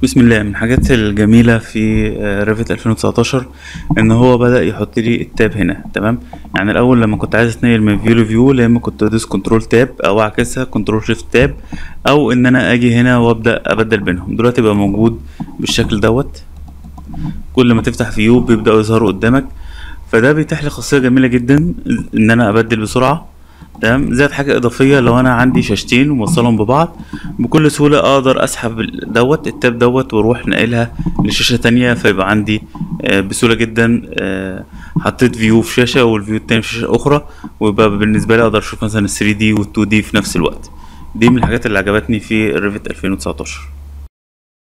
بسم الله من الحاجات الجميلة في ريفت 2019 ان هو بدأ يحط لي التاب هنا تمام يعني الاول لما كنت عايز اتنقل من فيو لفيو يا اما كنت ادوس كنترول تاب او اعكسها كنترول شيفت تاب او ان انا اجي هنا وابدأ ابدل بينهم دلوقتي بقى موجود بالشكل دوت كل ما تفتح فيو بيبدأوا يظهروا قدامك فده بيتيح لي خاصية جميلة جدا ان انا ابدل بسرعة تمام زائد حاجة إضافية لو أنا عندي شاشتين وموصلهم ببعض بكل سهولة أقدر أسحب ال- دوت التاب دوت وأروح ناقلها لشاشة تانية فيبقى عندي آه، بسهولة جدا آه، حطيت فيو في شاشة والفيو التاني في شاشة أخرى ويبقى بالنسبة لي أقدر أشوف مثلا ال 3 دي وال 2 دي في نفس الوقت دي من الحاجات اللي عجبتني في الريفت 2019